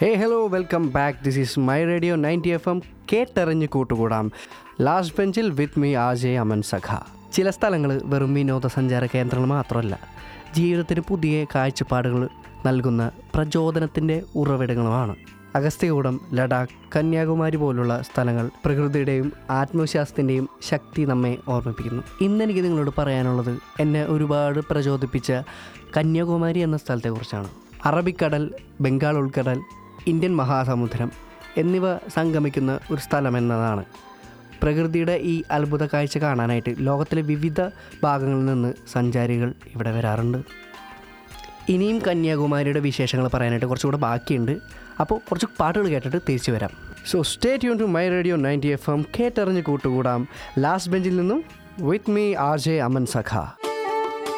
hey hello welcome back this is my radio ninety F M കേട്ടറിഞ്ഞ് കൂട്ടുകൂടാം last ബെഞ്ചിൽ with me ആജെ Aman സഖ ചില സ്ഥലങ്ങൾ വെറും വിനോദസഞ്ചാര കേന്ദ്രങ്ങൾ മാത്രമല്ല ജീവിതത്തിന് പുതിയ കാഴ്ചപ്പാടുകൾ നൽകുന്ന പ്രചോദനത്തിൻ്റെ ഉറവിടങ്ങളുമാണ് അഗസ്ത്യകൂടം ലഡാക്ക് കന്യാകുമാരി പോലുള്ള സ്ഥലങ്ങൾ പ്രകൃതിയുടെയും ആത്മവിശ്വാസത്തിൻ്റെയും ശക്തി നമ്മെ ഓർമ്മിപ്പിക്കുന്നു ഇന്നെനിക്ക് നിങ്ങളോട് പറയാനുള്ളത് എന്നെ ഒരുപാട് പ്രചോദിപ്പിച്ച കന്യാകുമാരി എന്ന സ്ഥലത്തെക്കുറിച്ചാണ് അറബിക്കടൽ ബംഗാൾ ഉൾക്കടൽ ഇന്ത്യൻ മഹാസമുദ്രം എന്നിവ സംഗമിക്കുന്ന ഒരു സ്ഥലം എന്നതാണ് പ്രകൃതിയുടെ ഈ അത്ഭുത കാഴ്ച കാണാനായിട്ട് ലോകത്തിലെ വിവിധ ഭാഗങ്ങളിൽ നിന്ന് സഞ്ചാരികൾ ഇവിടെ വരാറുണ്ട് ഇനിയും കന്യാകുമാരിയുടെ വിശേഷങ്ങൾ പറയാനായിട്ട് കുറച്ചുകൂടെ ബാക്കിയുണ്ട് അപ്പോൾ കുറച്ച് പാട്ടുകൾ കേട്ടിട്ട് തിരിച്ചു വരാം so stay tuned to my radio ninety F M കേട്ടറിഞ്ഞ് കൂട്ടുകൂടാം ലാസ്റ്റ് ബെഞ്ചിൽ നിന്നും with me R J Aman സഖ